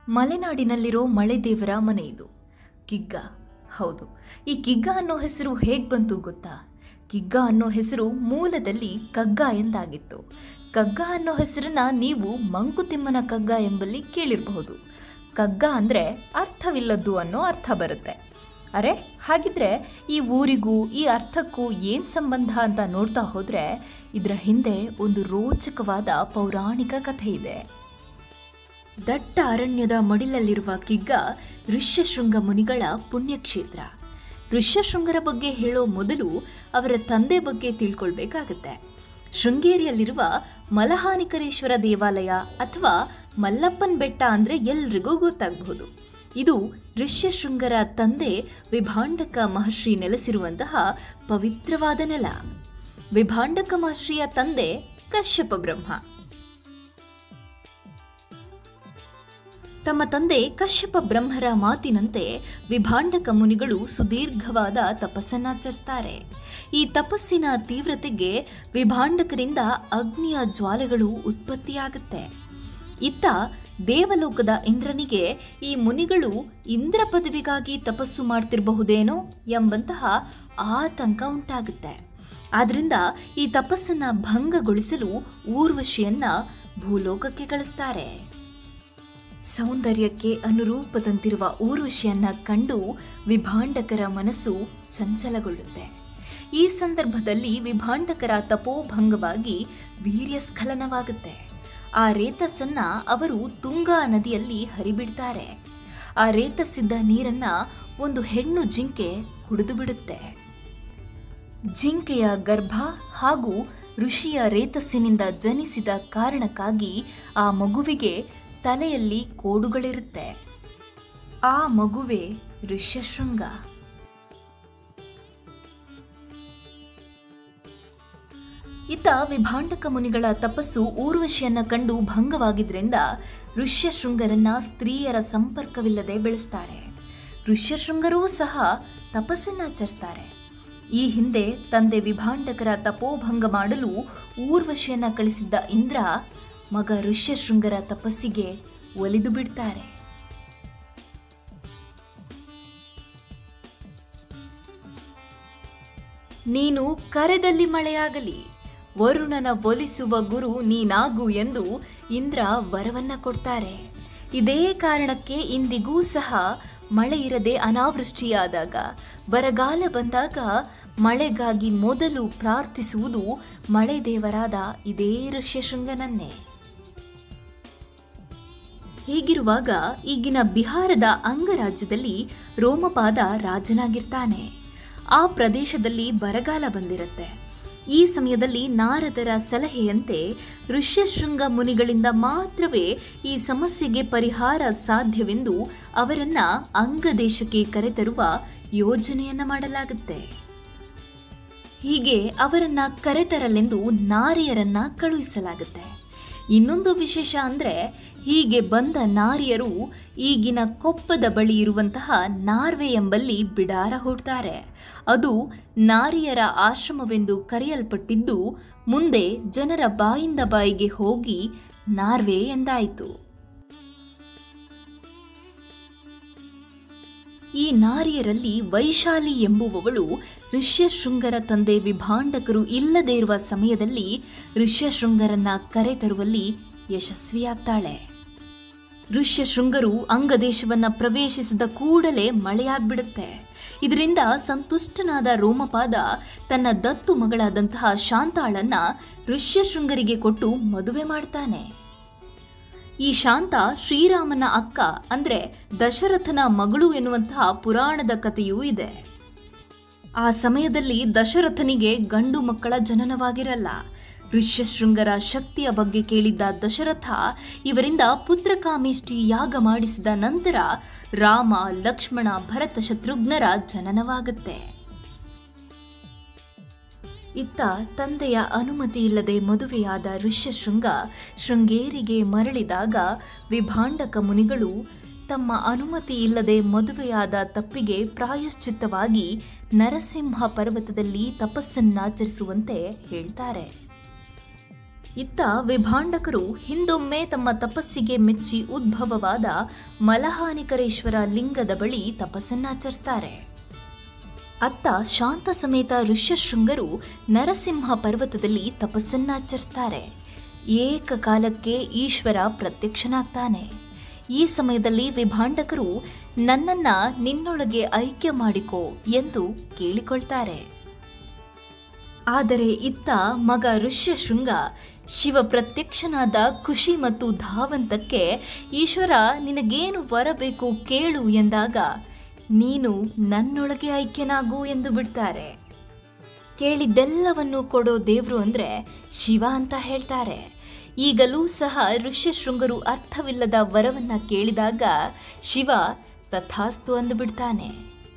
ಮಲೆನಾಡಿನಲ್ಲಿರೋ ಮಳೆದೇವರ ಮನೆ ಇದು ಕಿಗ್ಗ ಹೌದು ಈ ಕಿಗ್ಗ ಅನ್ನೋ ಹೆಸರು ಹೇಗೆ ಬಂತು ಗೊತ್ತಾ ಕಿಗ್ಗ ಅನ್ನೋ ಹೆಸರು ಮೂಲದಲ್ಲಿ ಕಗ್ಗ ಎಂದಾಗಿತ್ತು ಕಗ್ಗ ಅನ್ನೋ ಹೆಸರನ್ನ ನೀವು ಮಂಕುತಿಮ್ಮನ ಕಗ್ಗ ಎಂಬಲ್ಲಿ ಕೇಳಿರಬಹುದು ಕಗ್ಗ ಅಂದರೆ ಅರ್ಥವಿಲ್ಲದ್ದು ಅನ್ನೋ ಅರ್ಥ ಬರುತ್ತೆ ಅರೆ ಹಾಗಿದ್ರೆ ಈ ಊರಿಗೂ ಈ ಅರ್ಥಕ್ಕೂ ಏನು ಸಂಬಂಧ ಅಂತ ನೋಡ್ತಾ ಹೋದರೆ ಇದರ ಹಿಂದೆ ಒಂದು ರೋಚಕವಾದ ಪೌರಾಣಿಕ ಕಥೆ ಇದೆ ದಟ್ಟ ಅರಣ್ಯದ ಮಡಿಲಲ್ಲಿರುವ ಕಿಗ್ಗ ಋಷ್ಯಶೃಂಗ ಮುನಿಗಳ ಪುಣ್ಯಕ್ಷೇತ್ರ ಋಷ್ಯಶೃಂಗರ ಬಗ್ಗೆ ಹೇಳೋ ಮೊದಲು ಅವರ ತಂದೆ ಬಗ್ಗೆ ತಿಳ್ಕೊಳ್ಬೇಕಾಗತ್ತೆ ಶೃಂಗೇರಿಯಲ್ಲಿರುವ ಮಲಹಾನಿಕರೇಶ್ವರ ದೇವಾಲಯ ಅಥವಾ ಮಲ್ಲಪ್ಪನ್ ಬೆಟ್ಟ ಅಂದ್ರೆ ಎಲ್ರಿಗೂ ಗೊತ್ತಾಗಬಹುದು ಇದು ಋಷ್ಯಶೃಂಗರ ತಂದೆ ವಿಭಾಂಡಕ ಮಹರ್ಷಿ ನೆಲೆಸಿರುವಂತಹ ಪವಿತ್ರವಾದ ನೆಲ ವಿಭಾಂಡಕ ಮಹರ್ಷಿಯ ತಂದೆ ಕಶ್ಯಪ ಬ್ರಹ್ಮ ತಮ್ಮ ತಂದೆ ಕಶ್ಯಪ ಬ್ರಹ್ಮರ ಮಾತಿನಂತೆ ವಿಭಾಂಡಕ ಮುನಿಗಳು ಸುದೀರ್ಘವಾದ ತಪಸ್ಸನ್ನಾಚರಿಸ್ತಾರೆ ಈ ತಪಸ್ಸಿನ ತೀವ್ರತೆಗೆ ವಿಭಾಂಡಕರಿಂದ ಅಗ್ನಿಯ ಜ್ವಾಲೆಗಳು ಉತ್ಪತ್ತಿಯಾಗುತ್ತೆ ಇತ್ತ ದೇವಲೋಕದ ಇಂದ್ರನಿಗೆ ಈ ಮುನಿಗಳು ಇಂದ್ರ ಪದವಿಗಾಗಿ ತಪಸ್ಸು ಮಾಡ್ತಿರಬಹುದೇನೋ ಎಂಬಂತಹ ಆತಂಕ ಉಂಟಾಗುತ್ತೆ ಆದ್ರಿಂದ ಈ ತಪಸ್ಸನ್ನ ಭಂಗಗೊಳಿಸಲು ಊರ್ವಶಿಯನ್ನ ಭೂಲೋಕಕ್ಕೆ ಕಳಿಸ್ತಾರೆ ಸೌಂದರ್ಯಕ್ಕೆ ಅನುರೂಪದಂತಿರುವ ಊರ್ವಶಿಯನ್ನ ಕಂಡು ವಿಭಾಂಡಕರ ಮನಸ್ಸು ಚಂಚಲಗೊಳ್ಳುತ್ತೆ ಈ ಸಂದರ್ಭದಲ್ಲಿ ವಿಭಾಂಡಕರ ತಪೋಭಂಗವಾಗಿ ವೀರ್ಯಸ್ಖಲನವಾಗುತ್ತೆ ಆ ರೇತಸ್ಸನ್ನ ಅವರು ತುಂಗಾ ನದಿಯಲ್ಲಿ ಹರಿಬಿಡ್ತಾರೆ ಆ ರೇತಸ್ಸಿದ್ದ ನೀರನ್ನ ಒಂದು ಹೆಣ್ಣು ಜಿಂಕೆ ಕುಡಿದು ಬಿಡುತ್ತೆ ಜಿಂಕೆಯ ಗರ್ಭ ಹಾಗೂ ಋಷಿಯ ರೇತಸ್ಸಿನಿಂದ ಜನಿಸಿದ ಕಾರಣಕ್ಕಾಗಿ ಆ ಮಗುವಿಗೆ ತಲೆಯಲ್ಲಿ ಕೋಡುಗಳಿರುತ್ತೆ ಆ ಮಗುವೆ ಋಷ್ಯಶೃಂಗ ಇತ್ತ ವಿಭಾಂಡಕ ಮುನಿಗಳ ತಪಸ್ಸು ಊರ್ವಶಿಯನ್ನ ಕಂಡು ಭಂಗವಾಗಿದ್ರಿಂದ ಋಷ್ಯಶೃಂಗರನ್ನ ಸ್ತ್ರೀಯರ ಸಂಪರ್ಕವಿಲ್ಲದೆ ಬೆಳೆಸ್ತಾರೆ ಋಷ್ಯಶೃಂಗರೂ ಸಹ ತಪಸ್ಸನ್ನಾಚರಿಸ್ತಾರೆ ಈ ಹಿಂದೆ ತಂದೆ ವಿಭಾಂಡಕರ ತಪೋಭಂಗ ಮಾಡಲು ಊರ್ವಶಿಯನ್ನ ಕಳಿಸಿದ್ದ ಇಂದ್ರ ಮಗ ಋಷ್ಯಶೃಂಗರ ತಪಸ್ಸಿಗೆ ಒಲಿದು ಬಿಡ್ತಾರೆ ನೀನು ಕರೆದಲ್ಲಿ ಮಳೆಯಾಗಲಿ ವರುಣನ ಒಲಿಸುವ ಗುರು ನೀನಾಗು ಎಂದು ಇಂದ್ರ ವರವನ್ನ ಕೊಡ್ತಾರೆ ಇದೇ ಕಾರಣಕ್ಕೆ ಇಂದಿಗೂ ಸಹ ಮಳೆ ಇರದೆ ಅನಾವೃಷ್ಟಿಯಾದಾಗ ಬರಗಾಲ ಬಂದಾಗ ಮಳೆಗಾಗಿ ಮೊದಲು ಪ್ರಾರ್ಥಿಸುವುದು ಮಳೆ ದೇವರಾದ ಇದೇ ಋಷ್ಯಶೃಂಗನನ್ನೇ ಹೀಗಿರುವಾಗ ಈಗಿನ ಬಿಹಾರದ ಅಂಗರಾಜ್ಯದಲ್ಲಿ ರೋಮಪಾದ ರಾಜನಾಗಿರ್ತಾನೆ ಆ ಪ್ರದೇಶದಲ್ಲಿ ಬರಗಾಲ ಬಂದಿರುತ್ತೆ ಈ ಸಮಯದಲ್ಲಿ ನಾರದರ ಸಲಹೆಯಂತೆ ಋಷ್ಯಶೃಂಗ ಮುನಿಗಳಿಂದ ಮಾತ್ರವೇ ಈ ಸಮಸ್ಯೆಗೆ ಪರಿಹಾರ ಸಾಧ್ಯವೆಂದು ಅವರನ್ನ ಅಂಗದೇಶಕ್ಕೆ ಕರೆತರುವ ಯೋಜನೆಯನ್ನ ಮಾಡಲಾಗುತ್ತೆ ಹೀಗೆ ಅವರನ್ನ ಕರೆತರಲೆಂದು ನಾರಿಯರನ್ನ ಕಳುಹಿಸಲಾಗುತ್ತೆ ಇನ್ನೊಂದು ವಿಶೇಷ ಅಂದ್ರೆ ಹೀಗೆ ಬಂದ ನಾರಿಯರು ಈಗಿನ ಕೊಪ್ಪದ ಬಳಿ ಇರುವಂತಹ ನಾರ್ವೆ ಎಂಬಲ್ಲಿ ಬಿಡಾರ ಹೂಡ್ತಾರೆ ಅದು ನಾರಿಯರ ಆಶ್ರಮವೆಂದು ಕರೆಯಲ್ಪಟ್ಟಿದ್ದು ಮುಂದೆ ಜನರ ಬಾಯಿಂದ ಬಾಯಿಗೆ ಹೋಗಿ ನಾರ್ವೆ ಎಂದಾಯಿತು ಈ ನಾರಿಯರಲ್ಲಿ ವೈಶಾಲಿ ಎಂಬುವವಳು ಋಷ್ಯಶೃಂಗರ ತಂದೆ ವಿಭಾಂಡಕರು ಇಲ್ಲದೇ ಇರುವ ಸಮಯದಲ್ಲಿ ಋಷ್ಯಶೃಂಗರನ್ನ ಕರೆತರುವಲ್ಲಿ ಯಶಸ್ವಿಯಾಗ್ತಾಳೆ ಋಷ್ಯಶೃಂಗರು ಅಂಗದೇಶವನ್ನ ಪ್ರವೇಶಿಸಿದ ಕೂಡಲೇ ಮಳೆಯಾಗ್ಬಿಡುತ್ತೆ ಇದರಿಂದ ಸಂತುಷ್ಟನಾದ ರೋಮಪಾದ ತನ್ನ ದತ್ತು ಮಗಳಾದಂತಹ ಶಾಂತಾಳನ್ನ ಋಷ್ಯಶೃಂಗರಿಗೆ ಕೊಟ್ಟು ಮದುವೆ ಮಾಡ್ತಾನೆ ಈ ಶಾಂತ ಶ್ರೀರಾಮನ ಅಕ್ಕ ಅಂದ್ರೆ ದಶರಥನ ಮಗಳು ಎನ್ನುವಂತಹ ಪುರಾಣದ ಕಥೆಯೂ ಇದೆ ಆ ಸಮಯದಲ್ಲಿ ದಶರಥನಿಗೆ ಗಂಡು ಮಕ್ಕಳ ಜನನವಾಗಿರಲ್ಲ ಋಷ್ಯಶೃಂಗರ ಶಕ್ತಿಯ ಬಗ್ಗೆ ಕೇಳಿದ್ದ ದಶರಥ ಇವರಿಂದ ಪುತ್ರಕಾಮೇಷ್ಟಿ ಯಾಗ ಮಾಡಿಸಿದ ನಂತರ ರಾಮ ಲಕ್ಷ್ಮಣ ಭರತ ಶತ್ರುಘ್ನರ ಜನನವಾಗುತ್ತೆ ಇತ್ತ ತಂದೆಯ ಅನುಮತಿ ಇಲ್ಲದೆ ಮದುವೆಯಾದ ಋಷ್ಯಶೃಂಗ ಶೃಂಗೇರಿಗೆ ಮರಳಿದಾಗ ವಿಭಾಂಡಕ ಮುನಿಗಳು ತಮ್ಮ ಅನುಮತಿ ಇಲ್ಲದೆ ಮದುವೆಯಾದ ತಪ್ಪಿಗೆ ಪ್ರಾಯಶ್ಚಿತ್ತವಾಗಿ ನರಸಿಂಹ ಪರ್ವತದಲ್ಲಿ ತಪಸ್ಸನ್ನಾಚರಿಸುವಂತೆ ಹೇಳ್ತಾರೆ ಇತ್ತ ವಿಭಾಂಡಕರು ಹಿಂದೊಮ್ಮೆ ತಮ್ಮ ತಪಸ್ಸಿಗೆ ಮೆಚ್ಚಿ ಉದ್ಭವವಾದ ಮಲಹಾನಿಕರೇಶ್ವರ ಲಿಂಗದ ಬಳಿ ತಪಸ್ಸನ್ನಾಚರಿಸ್ತಾರೆ ಅತ್ತ ಶಾಂತ ಸಮೇತ ಋಷ್ಯಶೃಂಗರು ನರಸಿಂಹ ಪರ್ವತದಲ್ಲಿ ತಪಸ್ಸನ್ನಾಚರಿಸ್ತಾರೆ ಏಕಕಾಲಕ್ಕೆ ಈಶ್ವರ ಪ್ರತ್ಯಕ್ಷನಾಗ್ತಾನೆ ಈ ಸಮಯದಲ್ಲಿ ವಿಭಾಂಡಕರು ನನ್ನನ್ನ ನಿನ್ನೊಳಗೆ ಐಕ್ಯ ಮಾಡಿಕೋ ಎಂದು ಕೇಳಿಕೊಳ್ತಾರೆ ಆದರೆ ಇತ್ತ ಮಗ ಋಷ್ಯಶೃಂಗ ಶಿವ ಪ್ರತ್ಯಕ್ಷನಾದ ಖುಷಿ ಮತ್ತು ಧಾವಂತಕ್ಕೆ ಈಶ್ವರ ನಿನಗೇನು ಬರಬೇಕು ಕೇಳು ಎಂದಾಗ ನೀನು ನನ್ನೊಳಗೆ ಐಕ್ಯನಾಗು ಎಂದು ಬಿಡ್ತಾರೆ ಕೇಳಿದ್ದೆಲ್ಲವನ್ನು ಕೊಡೋ ದೇವ್ರು ಅಂದ್ರೆ ಶಿವ ಅಂತ ಹೇಳ್ತಾರೆ ಈಗಲೂ ಸಹ ಋಷ್ಯಶೃಂಗರು ಅರ್ಥವಿಲ್ಲದ ವರವನ್ನ ಕೇಳಿದಾಗ ಶಿವ ತಥಾಸ್ತು ಅಂದುಬಿಡ್ತಾನೆ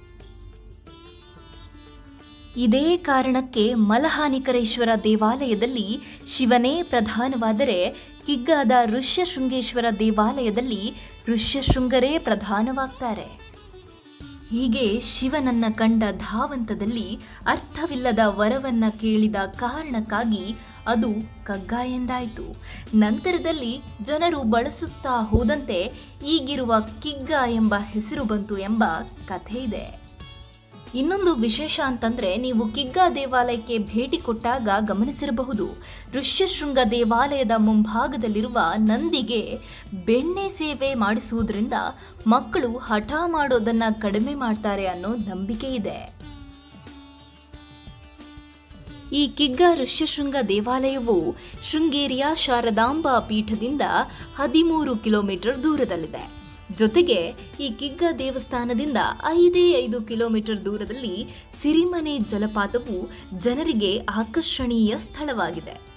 ಇದೇ ಕಾರಣಕ್ಕೆ ಮಲಹಾನಿಕರೇಶ್ವರ ದೇವಾಲಯದಲ್ಲಿ ಶಿವನೇ ಪ್ರಧಾನವಾದರೆ ಕಿಗ್ಗಾದ ಋಷ್ಯಶೃಂಗೇಶ್ವರ ದೇವಾಲಯದಲ್ಲಿ ಋಷ್ಯಶೃಂಗರೇ ಪ್ರಧಾನವಾಗ್ತಾರೆ ಹೀಗೆ ಶಿವನನ್ನ ಕಂಡ ಧಾವಂತದಲ್ಲಿ ಅರ್ಥವಿಲ್ಲದ ವರವನ್ನ ಕೇಳಿದ ಕಾರಣಕ್ಕಾಗಿ ಅದು ಕಗ್ಗ ಎಂದಾಯಿತು ನಂತರದಲ್ಲಿ ಜನರು ಬಳಸುತ್ತಾ ಹೋದಂತೆ ಈಗಿರುವ ಕಿಗ್ಗ ಎಂಬ ಹೆಸರು ಬಂತು ಎಂಬ ಕಥೆ ಇದೆ ಇನ್ನೊಂದು ವಿಶೇಷ ಅಂತಂದ್ರೆ ನೀವು ಕಿಗ್ಗಾ ದೇವಾಲಯಕ್ಕೆ ಭೇಟಿ ಕೊಟ್ಟಾಗ ಗಮನಿಸಿರಬಹುದು ಋಷ್ಯಶೃಂಗ ದೇವಾಲಯದ ಮುಂಭಾಗದಲ್ಲಿರುವ ನಂದಿಗೆ ಬೆಣ್ಣೆ ಸೇವೆ ಮಾಡಿಸುವುದರಿಂದ ಮಕ್ಕಳು ಹಠ ಮಾಡೋದನ್ನ ಕಡಿಮೆ ಮಾಡ್ತಾರೆ ಅನ್ನೋ ನಂಬಿಕೆ ಇದೆ ಈ ಕಿಗ್ಗ ಋಷ್ಯಶೃಂಗ ದೇವಾಲಯವು ಶೃಂಗೇರಿಯ ಶಾರದಾಂಬಾ ಪೀಠದಿಂದ ಹದಿಮೂರು ಕಿಲೋಮೀಟರ್ ದೂರದಲ್ಲಿದೆ ಜೊತೆಗೆ ಈ ಕಿಗ್ಗ ದೇವಸ್ಥಾನದಿಂದ ಐದೇ ಐದು ಕಿಲೋಮೀಟರ್ ದೂರದಲ್ಲಿ ಸಿರಿಮನೆ ಜಲಪಾತವು ಜನರಿಗೆ ಆಕರ್ಷಣೀಯ ಸ್ಥಳವಾಗಿದೆ